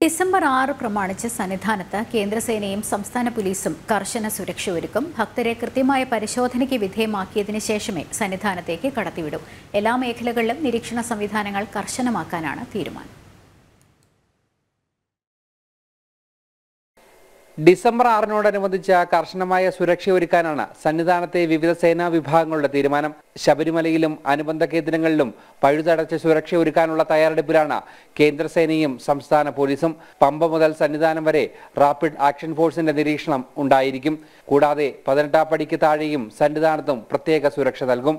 December ആറ് പ്രമാണിച്ച് സന്നിധാനത്ത് കേന്ദ്രസേനയും സംസ്ഥാന പോലീസും കർശന സുരക്ഷ ഒരുക്കും ഭക്തരെ കൃത്യമായ പരിശോധനയ്ക്ക് വിധേയമാക്കിയതിനു ശേഷമേ സന്നിധാനത്തേക്ക് കടത്തിവിടൂ എല്ലാ മേഖലകളിലും നിരീക്ഷണ സംവിധാനങ്ങൾ കർശനമാക്കാനാണ് തീരുമാനം ഡിസംബർ ആറിനോടനുബന്ധിച്ച കർശനമായ സുരക്ഷ ഒരുക്കാനാണ് സന്നിധാനത്തെ വിവിധ സേനാ വിഭാഗങ്ങളുടെ തീരുമാനം ശബരിമലയിലും അനുബന്ധ കേന്ദ്രങ്ങളിലും പഴുതടച്ച് സുരക്ഷ ഒരുക്കാനുള്ള തയ്യാറെടുപ്പിലാണ് കേന്ദ്രസേനയും സംസ്ഥാന പോലീസും പമ്പ മുതൽ സന്നിധാനം വരെ റാപ്പിഡ് ആക്ഷൻ ഫോഴ്സിന്റെ നിരീക്ഷണം ഉണ്ടായിരിക്കും കൂടാതെ പതിനെട്ടാം പടിക്ക് താഴെയും സന്നിധാനത്തും പ്രത്യേക സുരക്ഷ നൽകും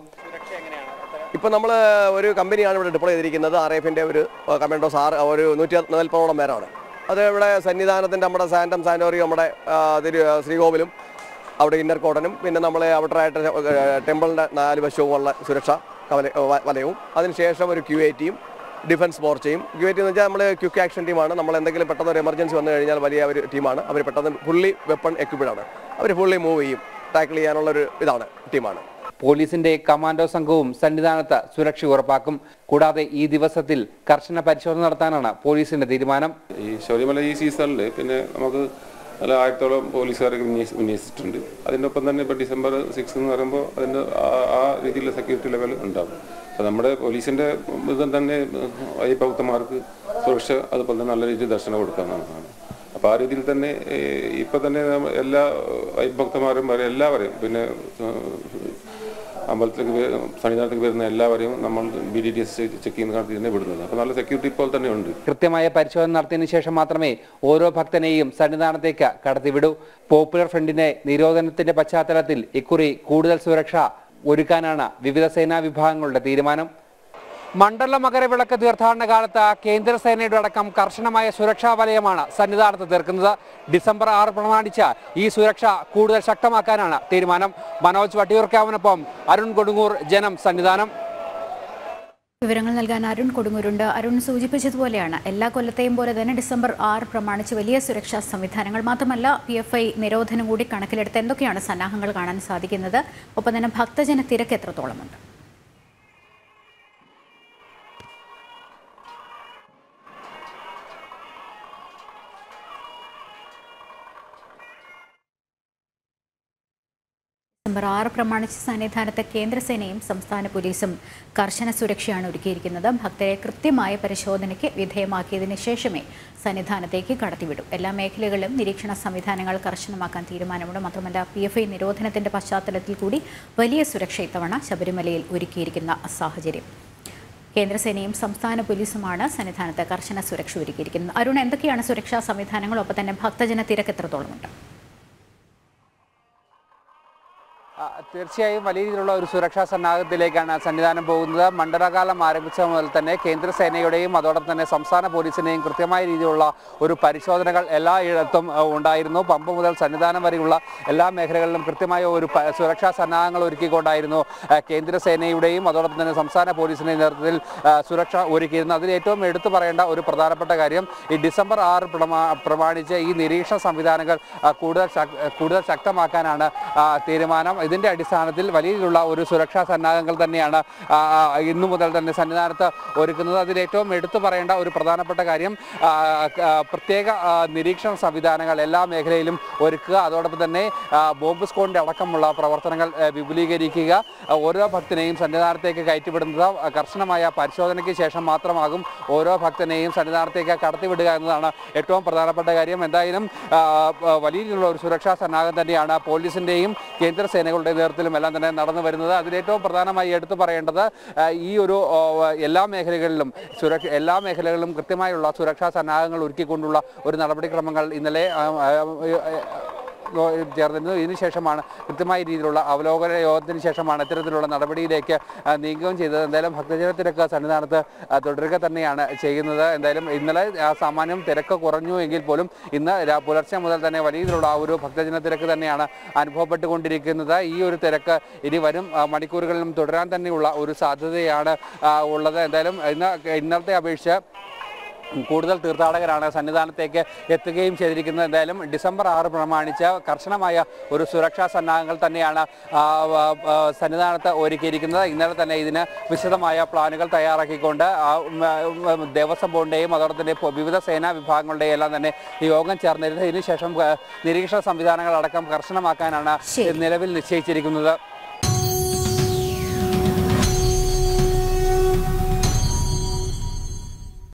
ഇപ്പോൾ നമ്മൾ ഒരു കമ്പനിയാണ് ഇവിടെ ഡിപ്ലോയ് ചെയ്തിരിക്കുന്നത് ആർ എഫിൻ്റെ ഒരു കമാൻഡോസ് ആറ് ഒരു നൂറ്റി നാൽപ്പതോളം പേരാണ് അത് ഇവിടെ സന്നിധാനത്തിൻ്റെ നമ്മുടെ സാൻറ്റം സാനോറിയും നമ്മുടെ ആ, തിരു ശ്രീകോവിലും അവിടെ ഇന്നർ കോട്ടനും പിന്നെ നമ്മൾ ഔട്ടറായിട്ട് ടെമ്പിളിൻ്റെ നാല് വശവുമുള്ള സുരക്ഷ കവല വ- വലയവും അതിനുശേഷം ഒരു ക്യു എ ടിയും ഡിഫൻസ് മോർച്ചയും ക്യു എ ടി എന്ന് വെച്ചാൽ നമ്മൾ ക്വിക്ക് ആക്ഷൻ ടീമാണ് നമ്മൾ എന്തെങ്കിലും പെട്ടെന്ന് ഒരു എമർജൻസി വന്നു കഴിഞ്ഞാൽ വലിയ ഒരു ടീമാണ് അവർ പെട്ടെന്ന് ഫുള്ളി വെപ്പൺ എക്വിപ്ഡാണ് അവർ ഫുള്ളി മൂവ് ചെയ്യും ടാക്കിൾ ചെയ്യാനുള്ള ഒരു ഇതാണ് ടീമാണ് പോലീസിന്റെ കമാൻഡോ സംഘവും സന്നിധാനത്ത് സുരക്ഷ ഉറപ്പാക്കും കൂടാതെ ഈ ദിവസത്തിൽ കർശന പരിശോധന നടത്താനാണ് പോലീസിന്റെ തീരുമാനം ഈ ശബരിമല ഈ സീസണിൽ പിന്നെ നമുക്ക് നല്ല ആയിരത്തോളം പോലീസുകാരൊക്കെ വിന്യസി- വിന്യസിച്ചിട്ടുണ്ട് അതിൻ്റെ ഒപ്പം തന്നെ ഇപ്പോൾ ഡിസംബർ സിക്സ് എന്ന് പറയുമ്പോൾ അതിൻ്റെ ആ- ആ രീതിയിലുള്ള സെക്യൂരിറ്റി ലെവൽ ഉണ്ടാകും അപ്പോൾ നമ്മുടെ പോലീസിൻ്റെ ഇത് തന്നെ അയ്യപ്പഭക്തന്മാർക്ക് സുരക്ഷ അതുപോലെ തന്നെ നല്ല രീതിയിൽ ദർശനം കൊടുക്കാവുന്നതാണ് അപ്പോൾ ആ രീതിയിൽ തന്നെ ഇപ്പം തന്നെ നമ്മ- എല്ലാ അയ്യപ്പഭക്തന്മാരും വരെ എല്ലാവരെയും പിന്നെ ഏഹ്, അമ്പലത്തിലേക്ക് വേ- സന്നിധാനത്തേക്ക് വരുന്ന എല്ലാവരെയും നമ്മൾ B D T S check ചെയ്യുന്ന കണക്കിൽ തന്നെ വിടുന്നത് അപ്പോൾ നല്ല സെക്യൂരിറ്റി ഇപ്പോൾ തന്നെ ഉണ്ട് കൃത്യമായ പരിശോധന നടത്തിയതിനു ശേഷം മാത്രമേ ഓരോ ഭക്തനെയും സന്നിധാനത്തേക്ക് കടത്തിവിടൂ പോപ്പുലർ ഫ്രണ്ടിന്റെ നിരോധനത്തിന്റെ പശ്ചാത്തലത്തിൽ ഇക്കുറി കൂടുതൽ സുരക്ഷ ഒരുക്കാനാണ് വിവിധ സേനാ വിഭാഗങ്ങളുടെ തീരുമാനം മണ്ഡല മകരവിളക്ക് തീർത്ഥാടന കാലത്ത് കേന്ദ്രസേനയുടെ അടക്കം കർശനമായ സുരക്ഷാ വലയമാണ് സന്നിധാനത്ത് തീർക്കുന്നത് ഡിസംബർ ആറ് പ്രമാണിച്ച് ഈ സുരക്ഷ കൂടുതൽ ശക്തമാക്കാനാണ് തീരുമാനം മനോജ് വട്ടിയൂർക്കാവിനൊപ്പം അരുൺ കൊടുങ്ങൂർ ജനം സന്നിധാനം വിവരങ്ങൾ നൽകാൻ അരുൺ കൊടുങ്ങൂരുണ്ട് അരുൺ സൂചിപ്പിച്ചതുപോലെയാണ് എല്ലാ കൊല്ലത്തെയും പോലെ തന്നെ ഡിസംബർ ആറ് പ്രമാണിച്ച് വലിയ സുരക്ഷാ സംവിധാനങ്ങൾ മാത്രമല്ല പി എഫ് ഐ നിരോധനം കൂടി കണക്കിലെടുത്ത് എന്തൊക്കെയാണ് സന്നാഹങ്ങൾ കാണാൻ സാധിക്കുന്നത് ഒപ്പം തന്നെ ഭക്തജന തിരക്ക് എത്രത്തോളമുണ്ട് ഡിസംബർ ആറ് പ്രമാണിച്ച് സന്നിധാനത്ത് കേന്ദ്രസേനയും സംസ്ഥാന പോലീസും കർശന സുരക്ഷയാണ് ഒരുക്കിയിരിക്കുന്നത് ഭക്തരെ കൃത്യമായ പരിശോധനയ്ക്ക് വിധേയമാക്കിയതിനു ശേഷമേ സന്നിധാനത്തേക്ക് കടത്തിവിടൂ എല്ലാ മേഖലകളിലും നിരീക്ഷണ സംവിധാനങ്ങൾ കർശനമാക്കാൻ തീരുമാനമുണ്ട് മാത്രമല്ല പി എഫ് ഐ നിരോധനത്തിന്റെ പശ്ചാത്തലത്തിൽ കൂടി വലിയ സുരക്ഷ ഇത്തവണ ശബരിമലയിൽ ഒരുക്കിയിരിക്കുന്ന സാഹചര്യം കേന്ദ്രസേനയും സംസ്ഥാന പോലീസുമാണ് സന്നിധാനത്ത് കർശന സുരക്ഷ ഒരുക്കിയിരിക്കുന്നത് അരുൺ എന്തൊക്കെയാണ് സുരക്ഷാ സംവിധാനങ്ങൾ ഒപ്പം തന്നെ ഭക്തജന തിരക്ക് എത്രത്തോളമുണ്ട് ആ, തീർച്ചയായും വലിയ രീതിയിലുള്ള ഒരു സുരക്ഷാ സന്നാഹത്തിലേക്കാണ് സന്നിധാനം പോകുന്നത് മണ്ഡലകാലം ആരംഭിച്ച മുതൽ തന്നെ കേന്ദ്രസേനയുടെയും അതോടൊപ്പം തന്നെ സംസ്ഥാന പോലീസിന്റെയും കൃത്യമായ രീതിയിലുള്ള ഒരു പരിശോധനകൾ എല്ലായിടത്തും ആ, ഉണ്ടായിരുന്നു പമ്പ മുതൽ സന്നിധാനം വരെയുള്ള എല്ലാ മേഖലകളിലും കൃത്യമായ ഒരു പ- സുരക്ഷാ സന്നാഹങ്ങൾ ഒരുക്കിക്കൊണ്ടായിരുന്നു ആ, കേന്ദ്രസേനയുടെയും അതോടൊപ്പം തന്നെ സംസ്ഥാന പോലീസിന്റെയും നേതൃത്വത്തിൽ ആ, സുരക്ഷ ഒരുക്കിയിരുന്നത് അതിൽ ഏറ്റവും എടുത്തു പറയേണ്ട ഒരു പ്രധാനപ്പെട്ട കാര്യം ഈ ഡിസംബർ ആറ് പ്രമാ പ്രമാണിച്ച് ഈ നിരീക്ഷണ സംവിധാനങ്ങൾ ആ, കൂടുതൽ ശക്- കൂടുതൽ ശക്തമാക്കാനാണ് ആ, തീരുമാനം ഇതിന്റെ അടിസ്ഥാനത്തിൽ വലിയ രീതിയിലുള്ള ഒരു സുരക്ഷാ സന്നാഹങ്ങൾ തന്നെയാണ് ആ, ആ, ഇന്നു മുതൽ തന്നെ സന്നിധാനത്ത് ഒരുക്കുന്നത് അതിൽ ഏറ്റവും എടുത്തു പറയേണ്ട ഒരു പ്രധാനപ്പെട്ട കാര്യം ആ, ആ, പ്രത്യേക ആ, നിരീക്ഷണ സംവിധാനങ്ങൾ എല്ലാ മേഖലയിലും ഒരുക്കുക അതോടൊപ്പം തന്നെ ആ, ബോംബ് സ്ക്വാഡിന്റെ അടക്കമുള്ള പ്രവർത്തനങ്ങൾ ആ, വിപുലീകരിക്കുക ആ, ഓരോ ഭക്തനെയും സന്നിധാനത്തേക്ക് കയറ്റിവിടുന്നത് കർശനമായ പരിശോധനയ്ക്ക് ശേഷം മാത്രമാകും ഓരോ ഭക്തനെയും സന്നിധാനത്തേക്ക് കടത്തിവിടുക എന്നതാണ് ഏറ്റവും പ്രധാനപ്പെട്ട കാര്യം എന്തായാലും ആ, ആ, വലിയ രീതിയിലുള്ള ഒരു സുരക്ഷാ സന്നാഹം തന്നെയാണ് പോലീസിന്റെയും കേന്ദ്ര സേനകളുടെ നേതൃത്വത്തിലും എല്ലാം തന്നെ നടന്നു വരുന്നത് അതിൽ ഏറ്റവും പ്രധാനമായി എടുത്തു പറയേണ്ടത് ആ, ഈ ഒരു ആ, എല്ലാ മേഖലകളിലും സുരക്ഷ എല്ലാ മേഖലകളിലും കൃത്യമായുള്ള സുരക്ഷാ സന്നാഹങ്ങൾ ഒരുക്കിക്കൊണ്ടുള്ള ഒരു നടപടിക്രമങ്ങൾ ഇന്നലെ ആ, ആ, ആ, ചേർന്നിരുന്നു ഇതിനുശേഷമാണ് കൃത്യമായ രീതിയിലുള്ള അവലോകന യോഗത്തിന് ശേഷമാണ് ഇത്തരത്തിലുള്ള നടപടിയിലേക്ക് ആ, നീങ്ങുകയും ചെയ്തത് എന്തായാലും ഭക്തജന തിരക്ക് സന്നിധാനത്ത് ആ, തുടരുക തന്നെയാണ് ചെയ്യുന്നത് എന്തായാലും ഇന്നലെ ആ, സാമാന്യം തിരക്ക് കുറഞ്ഞു എങ്കിൽ പോലും ഇന്ന് രാ- പുലർച്ചെ മുതൽ തന്നെ വലിയ രീതിയിലുള്ള ആ ഒരു ഭക്തജന തിരക്ക് തന്നെയാണ് അനുഭവപ്പെട്ടുകൊണ്ടിരിക്കുന്നത് ഈ ഒരു തിരക്ക് ഇനി വരും ആ, മണിക്കൂറുകളിലും തുടരാൻ തന്നെയുള്ള ഒരു സാധ്യതയാണ് ആ, ഉള്ളത് എന്തായാലും ഇന്ന് ഇന്നലത്തെ അപേക്ഷിച്ച് കൂടുതൽ തീർത്ഥാടകരാണ് സന്നിധാനത്തേക്ക് എത്തുകയും ചെയ്തിരിക്കുന്നത് എന്തായാലും ഡിസംബർ ആറ് പ്രമാണിച്ച് കർശനമായ ഒരു സുരക്ഷാ സന്നാഹങ്ങൾ തന്നെയാണ് ആ, ആ, ആ, സന്നിധാനത്ത് ഒരുക്കിയിരിക്കുന്നത് ഇന്നലെ തന്നെ ഇതിന് വിശദമായ പ്ലാനുകൾ തയ്യാറാക്കിക്കൊണ്ട് ആ, ഉം, ഉം, ദേവസ്വം ബോർഡിന്റെയും അതോടൊപ്പം തന്നെ പൊ- വിവിധ സേനാ വിഭാഗങ്ങളുടെയും എല്ലാം തന്നെ ഈ യോഗം ചേർന്നിരുന്നു ഇതിനുശേഷം ആ, നിരീക്ഷണ സംവിധാനങ്ങളടക്കം കർശനമാക്കാനാണ് ശരി. നിലവിൽ നിശ്ചയിച്ചിരിക്കുന്നത്